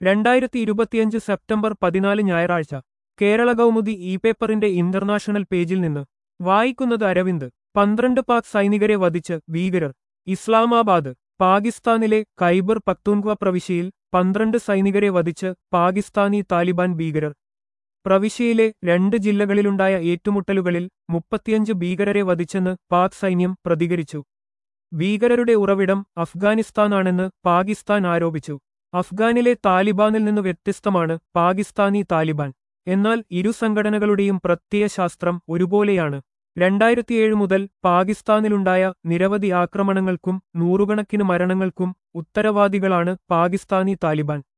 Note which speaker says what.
Speaker 1: രണ്ടായിരത്തി ഇരുപത്തിയഞ്ച് സെപ്റ്റംബർ പതിനാല് ഞായറാഴ്ച കേരള കൗമുദി ഇ പേപ്പറിന്റെ ഇന്റർനാഷണൽ പേജിൽ നിന്ന് വായിക്കുന്നത് അരവിന്ദ് പന്ത്രണ്ട് പാക് സൈനികരെ വധിച്ച് ഭീകരർ ഇസ്ലാമാബാദ് പാകിസ്ഥാനിലെ ഖൈബർ പക്തൂൺഖ്വ പ്രവിശ്യയിൽ പന്ത്രണ്ട് സൈനികരെ വധിച്ച് പാകിസ്ഥാനി താലിബാൻ ഭീകരർ പ്രവിശ്യയിലെ രണ്ട് ജില്ലകളിലുണ്ടായ ഏറ്റുമുട്ടലുകളിൽ മുപ്പത്തിയഞ്ച് ഭീകരരെ വധിച്ചെന്ന് പാക് സൈന്യം പ്രതികരിച്ചു ഭീകരരുടെ ഉറവിടം അഫ്ഗാനിസ്ഥാനാണെന്ന് പാകിസ്ഥാൻ ആരോപിച്ചു അഫ്ഗാനിലെ താലിബാനിൽ നിന്ന് വ്യത്യസ്തമാണ് പാകിസ്ഥാനി താലിബാൻ എന്നാൽ ഇരു സംഘടനകളുടെയും പ്രത്യയശാസ്ത്രം ഒരുപോലെയാണ് രണ്ടായിരത്തിയേഴ് മുതൽ പാകിസ്ഥാനിലുണ്ടായ നിരവധി ആക്രമണങ്ങൾക്കും നൂറുകണക്കിന് മരണങ്ങൾക്കും ഉത്തരവാദികളാണ് പാകിസ്ഥാനി താലിബാൻ